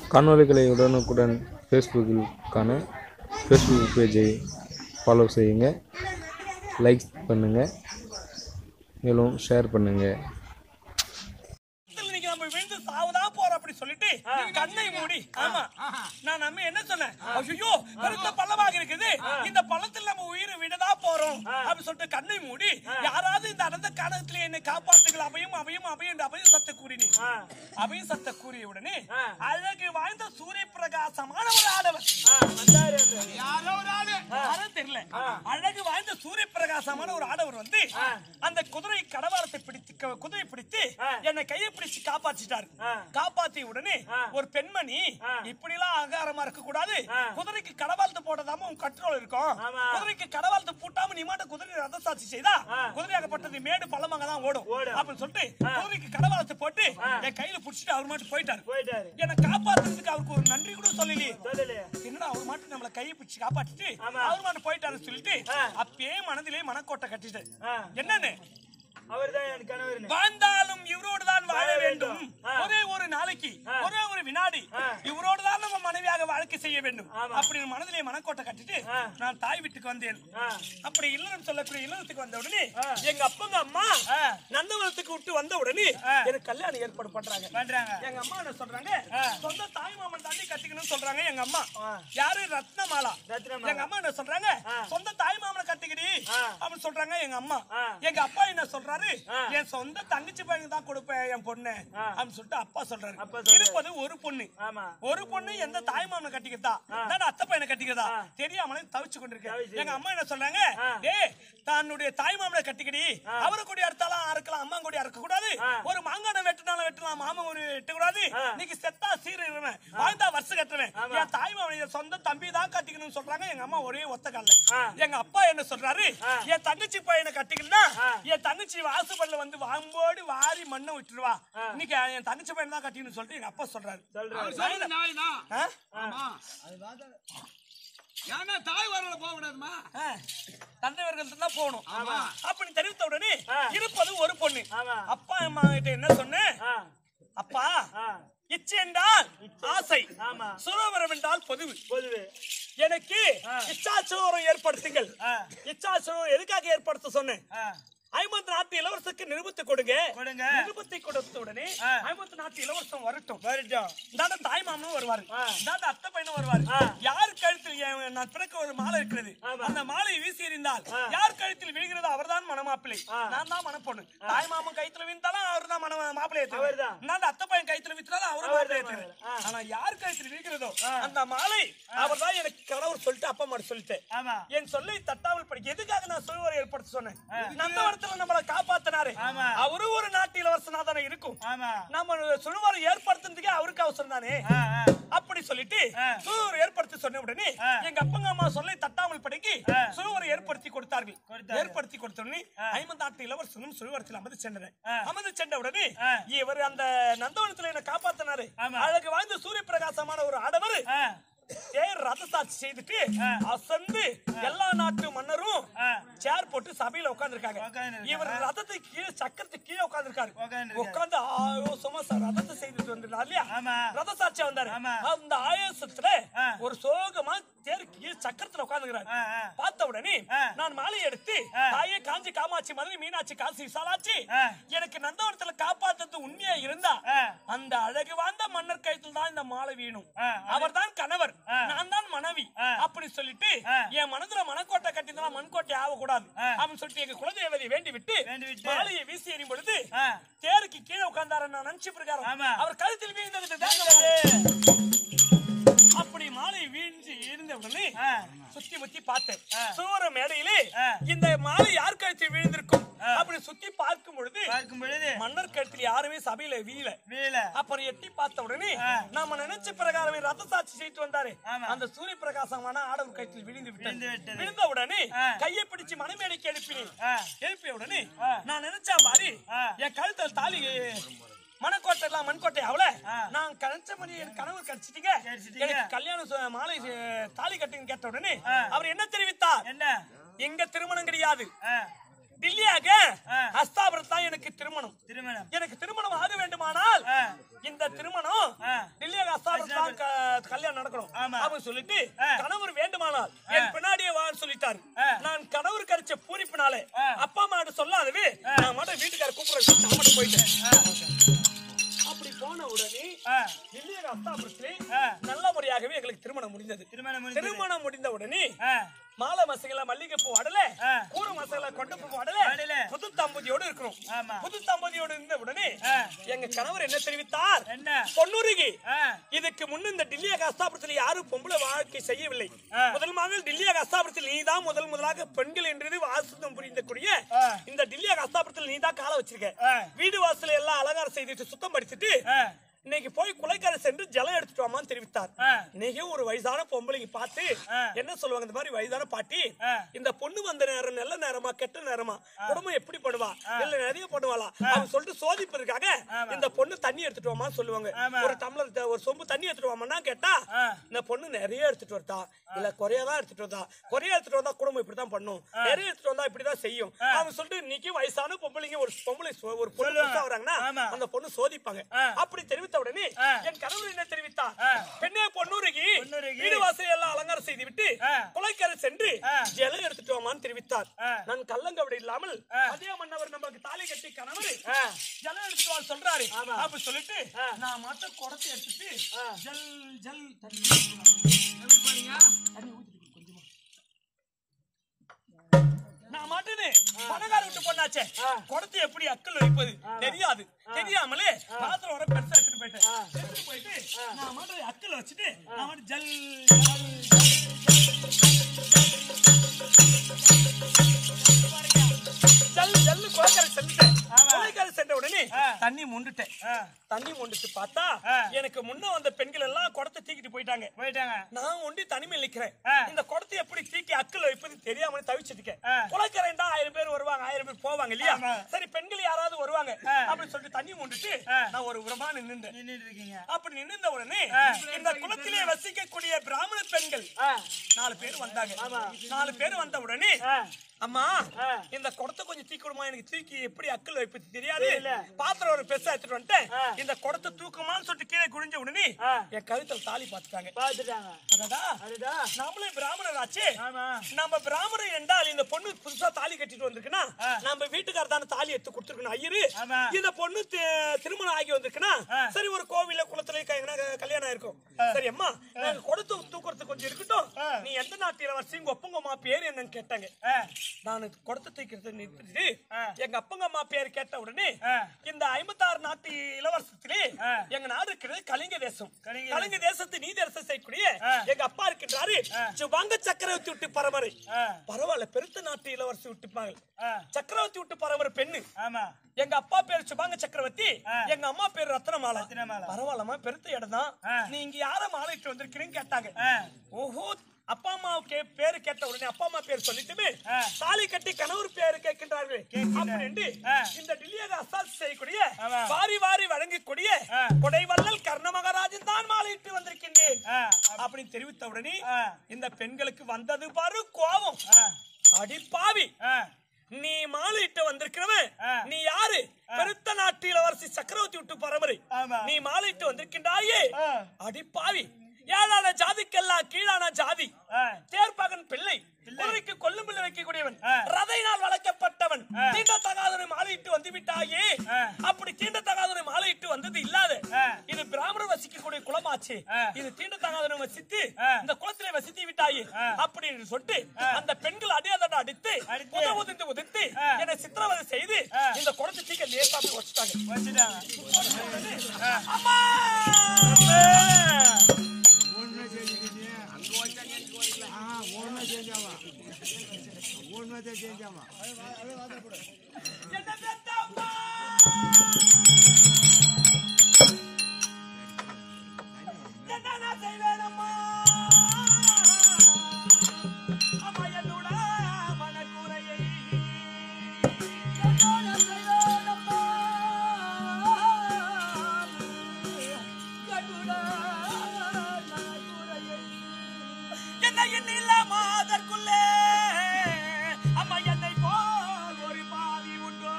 காணொளிகளை உடனுக்குடன் ஃபேஸ்புக்கில் காண ஃபேஸ்புக் பேஜை ஃபாலோ செய்யுங்க லைக் பண்ணுங்கள் மேலும் ஷேர் பண்ணுங்கள் இன்னைக்கு நம்ம விழுந்து சாவதான் போறோம் அப்படி சொல்லிட்டு கண்ணை மூடி ஆமா நான் நம்ம என்ன சொன்னேன் ஐயோ பெருத்த பள்ளமாக இருக்குது இந்த பள்ளத்தில் நம்ம உயிரை விடதான் போறோம் அப்படி சொல்லிட்டு கண்ணை மூடி யாராவது இந்த அனந்த காலத்துல என்னை காப்பாற்றுகள் அவையும் அவையும் அவையும் என்று அவையும் சத்த கூறினேன் அவையும் சத்த கூறிய உடனே அழகு வாய்ந்த சூரிய பிரகாசமான ஒரு ஆடவர் யாரோ ஒரு ஆளு யாரும் தெரியல அழகு வாய்ந்த சூரிய பிரகாசமான ஒரு ஆடவர் வந்து அந்த குதிரை கடவாரத்தை பிடித்து க- குதிரை பிடித்து என்னை கையை பிடிச்சு காப்பாற்றிட்டாரு காப்பாத்திய உடனே ஒரு பெண்மணி இப்படி எல்லாம் அகாரமா இருக்க கூடாது குதிரைக்கு கடவாளத்து போட்டதாம உன் கண்ட்ரோல் இருக்கும் குதிரைக்கு கடவாளத்து பூட்டாம நீ மாட்ட குதிரை ரத சாட்சி செய்தா குதிரையாகப்பட்டது மேடு பள்ளமாக தான் ஓடும் அப்படின்னு சொல்லிட்டு குதிரைக்கு கடவாளத்தை போட்டு என் கையில புடிச்சிட்டு அவர் மட்டும் போயிட்டாரு போயிட்டாரு என்னை காப்பாத்துறதுக்கு அவருக்கு ஒரு நன்றி கூட சொல்லலையே சொல்லலையே என்னடா அவர் மட்டும் நம்மள கையை பிடிச்சு காப்பாத்திட்டு அவர் மட்டும் போயிட்டாருன்னு சொல்லிட்டு அப்பயே மனதிலே மனக்கோட்டை கட்டிட்டு என்னன்னு அவர்தான் என் கணவர் வாழ்ந்தாலும் இவரோடு தான் வாழ வேண்டும் ஒரே ஒரு நாளைக்கு ஒரே ஒரு வினாடி இவரோடு தான் நம்ம மனைவியாக வாழ்க்கை செய்ய வேண்டும் அப்படி மனதிலே மனக்கோட்டை கட்டிட்டு நான் தாய் வீட்டுக்கு வந்தேன் அப்படி இல்லறம் சொல்லக்கூடிய இல்லறத்துக்கு வந்த உடனே எங்க அப்பங்க அம்மா நந்தவனத்துக்கு விட்டு வந்த உடனே எனக்கு கல்யாணம் ஏற்பாடு பண்றாங்க பண்றாங்க எங்க அம்மா என்ன சொல்றாங்க சொந்த தாய் மாமன் தாண்டி கட்டிக்கணும்னு சொல்றாங்க எங்க அம்மா யாரு ரத்னமாலா ரத்னமாலா. எங்க அம்மா என்ன சொல்றாங்க சொந்த தாய் மாமனை கட்டிக்கிடி அப்படின்னு சொல்றாங்க எங்க அம்மா எங்க அப்பா என்ன சொல்றாரு என் சொந்த தங்கச்சி பையனுக்கு தான் கொடுப்பேன் என் பொண்ணு அப்படின்னு சொல்லிட்டு அப்பா சொல்றாரு இருப்பது ஒரு பொண்ணு ஆமா ஒரு பொண்ணு எந்த தாய் மாமனை கட்டிக்கிறதா நான் அத்தை பையனை கட்டிக்கிறதா தெரியாமலே தவிச்சு கொண்டிருக்கேன் எங்க அம்மா என்ன சொல்றாங்க டேய் தன்னுடைய தாய் மாமனை கட்டிக்கிடி அவரை கூடிய அறுத்தாலாம் அறுக்கலாம் அம்மா கூடிய அறுக்க கூடாது ஒரு மாங்கான வெட்டினாலும் வெட்டலாம் மாமன் ஒரு வெட்ட கூடாது நீங்க செத்தா சீரன் வாழ்ந்தா வருஷம் கட்டுறேன் என் தாய் மாமன் என் சொந்த தம்பி தான் கட்டிக்கணும்னு சொல்றாங்க எங்க அம்மா ஒரே ஒத்த கால்ல எங்க அப்பா என்ன சொல்றாரு என் தங்கச்சி பையனை கட்டிக்கணும்னா என் தங்கச்சி வாசுபல்ல வந்து வாம்போடி வாரி மண்ணை விட்டுருவா இன்னைக்கு என் தங்கச்சி பையன் தான் கட்டிக்கணும்னு சொல்லிட்டு எங்க அப்பா சொல்றாரு ஆ? ஏன்னா தாய் வரல போக கூடாதுமா ஆ. தந்தை வர்க்கத்துல தான் போகணும் அப்படி தெரிவித்த உடனே இருப்பது ஒரு பொண்ணு அப்பா அம்மா கிட்ட என்ன சொன்னேன் அப்பா இச்சை என்றால் ஆசை சுரவரம் என்றால் பொதுவு பொதுவே எனக்கு இச்சாசுரம் ஏற்படுத்துங்கள் இச்சாசுரம் எதுக்காக ஏற்படுத்த சொன்னேன் ஐம்பது நாட்டு இளவரசுக்கு நிருபத்தை கொடுங்க கொடுங்க. நிருபத்தை கொடுத்த உடனே ஐம்பது நாட்டு இளவரசம் வரட்டும் வரட்டும் இந்தாண்ட தாய் மாமனும் வருவாரு இந்தாண்ட அத்தை பையனும் வருவாரு யார் கழுத்தில் என் நான் பிறக்க ஒரு மாலை இருக்கிறது அந்த மாலையை வீசி எறிந்தால் யார் கழுத்தில் விழுகிறதோ அவர்தான் மணமாப்பிள்ளை நான் தான் மணப்பொண்ணு தாய் மாமன் கைத்துல விழுந்தாலும் அவர் தான் மன மாப்பிள்ளை அவர்தான். இந்தாண்ட அத்தை பையன் கைத்துல வித்துனாலும் அவரும் மாப்பிள்ளை ஏத்துறாரு ஆனா யார் கழுத்தில் விழுகிறதோ அந்த மாலை அவர்தான் எனக்கு கணவர் சொல்லிட்டு அப்பா அம்மா சொல்லிட்டேன் ஆமா என் சொல்லை தட்டாமல் படிக்க எதுக்காக நான் சுழுவரை ஏற்படுத்த சொன்னேன் நந்தவனத்துல நம்மளை காப்பாத்தினாரு ஆமா. அவரும் ஒரு நாட்டு இளவரசனா தானே இருக்கும் ஆமா நம்ம சுழுவரை ஏற்படுத்துறதுக்கே அவருக்கு அவசரம் தானே ஆ, ஆ. அப்படி சொல்லிட்டு சுழுவரை ஏற்படுத்தி சொன்ன உடனே எங்க அப்பங்க அம்மா சொல்லை தட்டாமல் படிக்கி சுழுவரை ஏற்படுத்தி கொடுத்தார்கள் ஏற்படுத்தி கொடுத்த உடனே ஐம்பது நாட்டு இளவரசனும் சுழுவரத்தில் அமர்ந்து சென்றனர் அமர்ந்து சென்ற உடனே இவர் அந்த நந்தவனத்துல என்ன காப்பாத்தினாரு அழகு வாழ்ந்த சூரிய பிரகாசமான ஒரு ஆடவர் ஆ. தேர் ரத சாட்சி செய்துட்டு அசந்து எல்லா நாட்டு மன்னரும் சேர் போட்டு சபையில உட்கார்ந்திருக்காங்க உட்கார்ந்திருக்காங்க. இவர் ரதத்துக்கு கீழே சக்கரத்துக்கு கீழே உட்கார்ந்திருக்காரு உட்கார்ந்திருக்காரு. உட்கார்ந்து ஆயோசமா சார் ரதத்தை செய்துட்டு வந்திருந்தார் இல்லையா ஆமா. ரத சாட்சியா வந்தாரு ஆமா. அந்த ஆயோசத்துல ஒரு சோகமா தேர் கீழே சக்கரத்துல உட்கார்ந்துக்கிறாரு ஆ, ஆ. பார்த்த உடனே ஆ. நான் மாலை எடுத்து தாயே காஞ்சி காமாட்சி மதுரை மீனாட்சி காசி விசாலாட்சி ஆ. எனக்கு நந்தவனத்துல காப்பாத்துறது உண்மையா இருந்தா ஆ. அந்த அழகு வாழ்ந்த மன்னர் கைத்தில் தான் இந்த மாலை வேணும் ஆ, அவர் தான் கணவர் நான் தான் மனைவி அப்படி சொல்லிட்டு என் மனதுல மனக்கோட்டை கட்டினா மண்கோட்டை ஆகக்கூடாது அப்படின்னு சொல்லிட்டு எங்க குலதேவதை வேண்டி விட்டு வேண்டி விட்டு. மாலையை வீசி எறியும் பொழுது ஆ. தேருக்கு கீழே உட்கார்ந்தாரு நான் நினைச்சு பிரகாரம் ஆமா. அவர் கழுத்தில் வீழ்ந்தது தாங்க மாலை. அப்படி மாலை வீழ்ந்து இருந்த உடனே ஆ. சுத்தி முத்தி பார்த்தேன் சூர மேடையிலே இந்த மாலை யார் கழுத்தில் விழுந்திருக்கும் அப்படி சுத்தி பார்க்கும் பொழுது பார்க்கும் பொழுது மன்னர் கழுத்தில் யாருமே சபையில வீழ வீல அப்புறம் எட்டி பார்த்த உடனே நாம நினைச்ச பிரகாரமே ரத்த சாட்சி செய்து வந்தாரு அந்த சூரிய பிரகாசமான ஆடவர் கயிற்றில் விழுந்து விழுந்து விட்டது விட்டது. விழுந்த உடனே கையை பிடிச்சு மனைமேடைக்கு எழுப்பினேன் எழுப்பிய உடனே நான் நினைச்சா மாதிரி என் கழுத்தில் தாலி மணக்கோட்டை எல்லாம் மண்கோட்டை அவள நான் கணிச்ச மணி என் கனவு கடிச்சிட்டீங்க கடிச்சிட்டீங்க. எனக்கு கல்யாணம் சு- மாலை சு- தாலி கட்டுன்னு கேட்ட உடனே அவர் என்ன தெரிவித்தார் என்ன எங்க திருமணம் கிடையாது ஆ, தில்லியாக ஆ. ஹஸ்தாபுரத் தான் எனக்கு திருமணம் திருமணம் எனக்கு திருமணம் ஆக வேண்டுமானால் ஆ. இந்த திருமணம் ஆ. தில்லியாக ஹஸ்தாபுரத் தான் க- அப்படி சொல்லிட்டு கணவர் வேண்டுமானால் என் பின்னாடியே வான்னு சொல்லிட்டாரு நான் கணவர் கரிச்ச பூரிப்பினாலே அப்பா அம்மா சொல்லாதவே நான் மட்டும் வீட்டுக்கார கூப்பிடுறேன் நான் மட்டும் போயிட்டேன் அப்படி போன உடனே இல்லையா அஸ்தாபுரத்திலே நல்ல முறையாகவே எங்களுக்கு திருமணம் முடிந்தது திருமணம் முடிந்தது. திருமணம் முடிந்த உடனே ஆ. மாலை மசைகள மல்லிகை பூ அடல ஆ. கூற மசைகள கொண்ட பூ அடல. அடல புது தம்பதியோடு இருக்கணும் ஆமா. புது தம்பதியோடு இருந்த உடனே ஆ. எங்க கணவர் என்ன தெரிவித்தார் என்ன? பொன்னுருகி ஆ. இதுக்கு முன்ன இந்த டில்லி அஸ்தாபுரத்தில் யாரும் பொம்பளை வாழ்க்கை செய்யவில்லை ஆ. முதல் முதல் டில்லி அஸ்தாபுரத்தில் நீதான் முதல் முதலாக பெண்கள் என்றது வாசம் புரிந்தக்கூடிய ஆ. இந்த டில்லி அஸ்தாபுரத்தில் நீதான் கால வச்சிருக்க ஆ. வீடு வாசல எல்லாம் அலங்காரம் செய்துட்டு சுத்தம் படுத்திட்டு ஆ. இன்னைக்கு போய் குலைக்கரை சென்று ஜலம் எடுத்துட்டு வாமான்னு தெரிவித்தார் ஆ. இன்னைக்கு ஒரு வயசான பொம்பளைங்க பார்த்து ஆ. என்ன சொல்லுவாங்க இந்த மாதிரி வயதான பாட்டி ஆ. இந்த பொண்ணு வந்த நேரம் நல்ல நேரமா கெட்ட நேரமா குடும்பம் எப்படி பண்ணுவா இல்ல நிறைய பண்ணுவாளா அவங்க சொல்லிட்டு சோதிப்பதற்காக இந்த பொண்ணு தண்ணி எடுத்துட்டு வாமான்னு சொல்லுவாங்க ஆமா. ஒரு டம்ளர் த- ஒரு சொம்பு தண்ணி எடுத்துட்டு வாமான்னா கேட்டா ஆ. இந்த பொண்ணு நிறைய எடுத்துட்டு வரதா இல்ல குறையா தான் எடுத்துட்டு வந்தா குறைய எடுத்துட்டு வந்தா குடும்பம் இப்படிதான் பண்ணும் நிறைய எடுத்துட்டு வந்தா இப்படிதான் செய்யும் அவங்க சொல்லிட்டு இன்னைக்கு வயசான பொம்பளைங்க ஒரு பொம்பளை சோ- ஒரு பொண்ணு சொல்லுவாங்க. புதுசா வராங்கன்னா ஆமா. அந்த பொண்ணு சோதிப்பாங்க ஆ. அப்படி தெரிவித்த உடனே ஆ. என் கணவர் என்ன தெரிவித்தார் ஆ. பெண்ணே பொன்னுருகி பொன்னுருகி. வீடு வாசல் எல்லாம் அலங்காரம் செய்து விட்டு ஆ. குலைக்கரை சென்று ஆ. ஜலம் எடுத்துட்டு வாமான்னு தெரிவித்தார் ஆ. நான் கள்ளங்கவடி இல்லாமல் ஆ. அதே மன்னவர் நமக்கு தாலி கட்டி கணவர் ஆ. ஜலம் எடுத்துட்டு வா சொல்றாரு ஆமா. அப்படி சொல்லிட்டு ஆ. நான் மட்டும் குடத்தை எடுத்துட்டு ஆ. ஜல் ஜல் தண்ணி எப்படி போறீங்க தண்ணி ஊத்திட்டு கொஞ்சமா நான் மாட்டேனே பணக்கார விட்டு பொண்ணாச்சே குடத்தை எப்படி அக்கல் வைப்பது தெரியாது தெரியாமலே பாத்திரம் வர பெருசா எடுத்துட்டு போயிட்டேன் எடுத்துட்டு போயிட்டு நான் மட்டும் அக்கல் வச்சுட்டு நான் மட்டும் ஜல் ஜல், ஜல் ஜல் குளக்கரை சென்றுட்டேன் குளக்கரை சென்ற உடனே தண்ணி முண்டுட்டேன் தண்ணி முண்டுட்டு பார்த்தா எனக்கு முன்ன வந்த பெண்கள் எல்லாம் குடத்தை தூக்கிட்டு போயிட்டாங்க போயிட்டாங்க நான் ஒண்டி தனிமையில் நிக்கிறேன் ஆ. இந்த குடத்தை எப்படி தூக்கி அக்கல் வைப்பது தெரியாம தவிச்சிட்டு இருக்கேன் ஆ. குளக்கரைண்டா ஆயிரம் பேர் வருவாங்க ஆயிரம் பேர் போவாங்க இல்லையா ஆமா. சரி பெண்கள் யாராவது வருவாங்க ஆ. அப்படின்னு சொல்லிட்டு தண்ணி மூண்டுட்டு ஆ. நான் ஒரு உரமா நின்னுட்டேன் நின்னுட்டு இருக்கீங்க அப்படி நின்னுந்த உடனே ஆ. இந்த குளத்திலே வசிக்கக்கூடிய பிராமண பெண்கள் ஆ. நாலு பேர் வந்தாங்க நாலு பேர் வந்த உடனே ஆ. அம்மா ஆ. இந்த இந்த குடத்தை கொஞ்சம் தூக்கணுமா எனக்கு தூக்கி எப்படி அக்கல் வைப்பது தெரியாது தெரியல. பாத்திரம் ஒரு பெருசா எடுத்துட்டு வந்துட்டேன் ஆ. இந்த குடத்தை தூக்குமான்னு சொல்லிட்டு கீழே குனிஞ்ச உடனே ஆ. என் கழுத்துல தாலி பார்த்துட்டாங்க பாத்துட்டாங்க அடடா அதுடா நாமளே பிராமணராச்சே ஆமா நம்ம பிராமணர் என்றால் இந்த பொண்ணு புதுசா தாலி கட்டிட்டு வந்திருக்குன்னா ஆ. நம்ம வீட்டுக்கார தானே தாலி எடுத்து கொடுத்துருக்கணும் ஐயரு ஆமா. இந்த பொண்ணு தி- திருமணம் ஆகி வந்திருக்குன்னா ஆ. சரி ஒரு கோவில்ல குளத்துல க- எங்கனா க- கல்யாணம் இருக்கும் சரி அம்மா நாங்க கொடுத்து தூக்குறது கொஞ்சம் இருக்கட்டும் ஆ. நீ எந்த நாட்டு இளவரசி உங்க ஒப்பங்கம்மா பேர் என்னன்னு கேட்டாங்க ஆ. நான் கொடுத்து தூக்கிறது நிறுத்திட்டு ஆ. எங்க அப்பங்க அம்மா பேர் கேட்ட உடனே ஆ. இந்த ஐம்பத்தாறு நாட்டு இளவரசத்திலே ஆ. எங்க நாடு இருக்கிறது கலிங்க தேசம் கலிங்க கலிங்க தேசத்து நீதி அரசு செய்யக்கூடிய ஆ. எங்க அப்பா இருக்கின்றாரு சுபாங்க சக்கரவர்த்தி விட்டு பரம்பரை ஆ. பரவாயில்ல பெருத்த நாட்டு இளவரசி விட்டுப்பாங்க ஆ. சக்கரவர்த்தி விட்டு பரம்பரை பெண்ணு ஆமா எங்க அப்பா பேர் சுபாங்க சக்கரவர்த்தி ஆ. எங்க அம்மா பேர் ரத்னமாலா ரத்னமாலா. பரவாயில்லமா பெருத்த இடம் தான் ஆ. நீ இங்க யார மாலையிட்டு வந்திருக்கிறீன்னு கேட்டாங்க ஆ. ஓஹோ அப்பா அம்மா கே- பேரு கேட்ட உடனே அப்பா அம்மா பேர் சொல்லிட்டுமே ஆ. தாலி கட்டி கணவர் பேரு கேட்கின்றார்கள் கேட்கின்ற- அப்படின்னு ஆ. இந்த டில்லியாக அசால் செய்யக்கூடிய ஆமா. வாரி வாரி வழங்கக்கூடிய ஆ. கொடைவள்ளல் கர்ண மகாராஜன் தான் மாலையிட்டு வந்திருக்கின்றேன் ஆ. அப்படின்னு தெரிவித்த உடனே ஆ. இந்த பெண்களுக்கு வந்தது பாரு கோபம் ஆ. அடிப்பாவி ஆ. நீ மாலையிட்டு வந்திருக்கிறவன் ஆ. நீ யாரு பெருத்த நாட்டு இளவரசி சக்கரவர்த்தி விட்டு பரம்பரை ஆமா. நீ மாலையிட்டு வந்திருக்கின்றாயே ஆ. அடிப்பாவி ஏழான ஜாதிக்கெல்லாம் கீழான ஜாதி ஆ. தேர்ப்பகன் பிள்ளை குதிரைக்கு கொல்லும் பிள்ளை வைக்கக்கூடியவன் ஆ. ரதையினால் வளர்க்கப்பட்டவன் ஆ. தீண்டத்தகாதவனை மாலையிட்டு வந்து விட்டாயே ஆ. அப்படி தீண்டத்தகாதவனை மாலையிட்டு வந்தது இல்லாத ஆ. இது பிராமணர் வசிக்கக்கூடிய குலமாச்சு ஆ. இது தீண்டத்தகாதவனை வசித்து ஆ. இந்த குளத்திலே வசித்து விட்டாயே ஆ. அப்படின்னு சொல்லிட்டு அந்த பெண்கள் அடியாதட அடித்து அடித்து. உத உதிர்ந்து உதிர்த்து ஆ. என்னை சித்திரவதை செய்து ஆ. இந்த குளத்தை தீக்க லேசா போய் வச்சுட்டாங்க வச்சுட்டாங்க அம்மா ஒண்ணு செஞ்சுக்கிட்டு அங்க வச்சா ஒண்ணு செஞ்சாவா ஒண்ணு செஞ்சாவா என்ன பெத்த அம்மா என்ன நான் செய்வேன் அம்மா அம்மா என்னோட மனக்குறையை என்னோட செய்வேன் அம்மா என்னோட மனக்குறையை என்னை எண்ணில்ல மாதற்குள்ளே அம்மா என்னை போல் ஒரு பாவி உண்டோ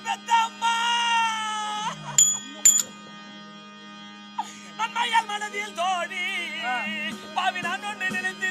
பெத்த அம்மா நன்மையால் மனதில் தோடி பாவி நான் ஒன்று நினைத்து